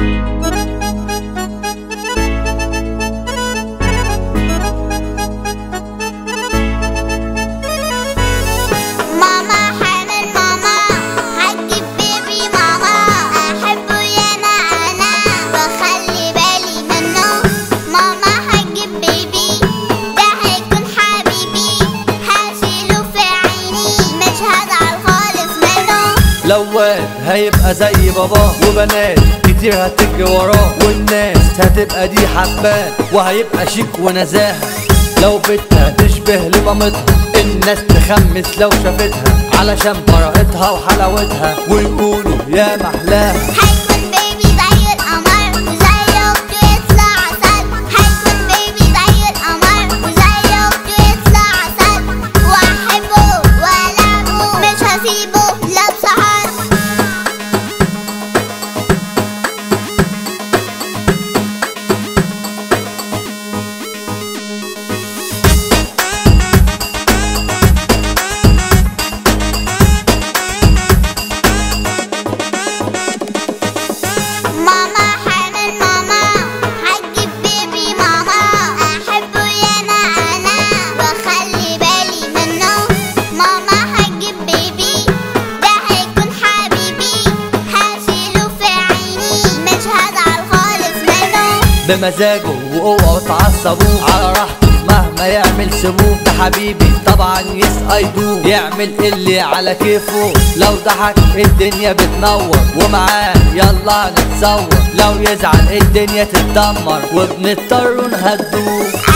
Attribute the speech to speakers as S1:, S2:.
S1: ماما حنان ماما هتجيب بيبي ماما احبه يانا انا واخلي بالي منه ماما هتجيب بيبي ده هيكون حبيبي هشيله في عيني مش هزعل خالص منه
S2: لو واد هيبقى زي باباه وبنات كتير هتجري وراه والناس هتبقى دي حباه وهيبقى شيك ونزاهة لو بنتها تشبه لمامتها الناس تخمس لو شافتها علشان براءتها وحلاوتها ويقولوا يا محلاها
S1: هيكون بيبي زي القمر وزي اخته يطلع عسل هيكون بيبي زي القمر وزي اخته يطلع عسل واحبه والعبه مش هسيبه لا بسهر ماما حنان ماما هتجيب بيبي ماما احبه يانا انا واخلي بالي منه ماما هتجيب بيبي ده هيكون حبيبي هشيله في عيني مش هزعل خالص منه
S2: بمزاجه واوعوا تعصبوه على راحته مهما يعمل سيبوه ده حبيبي طبعا يس اي دو يعمل اللي على كيفه لو ضحك الدنيا بتنور ومعاه يلا نتصور لو يزعل الدنيا تتدمر وبنضطر نهدوه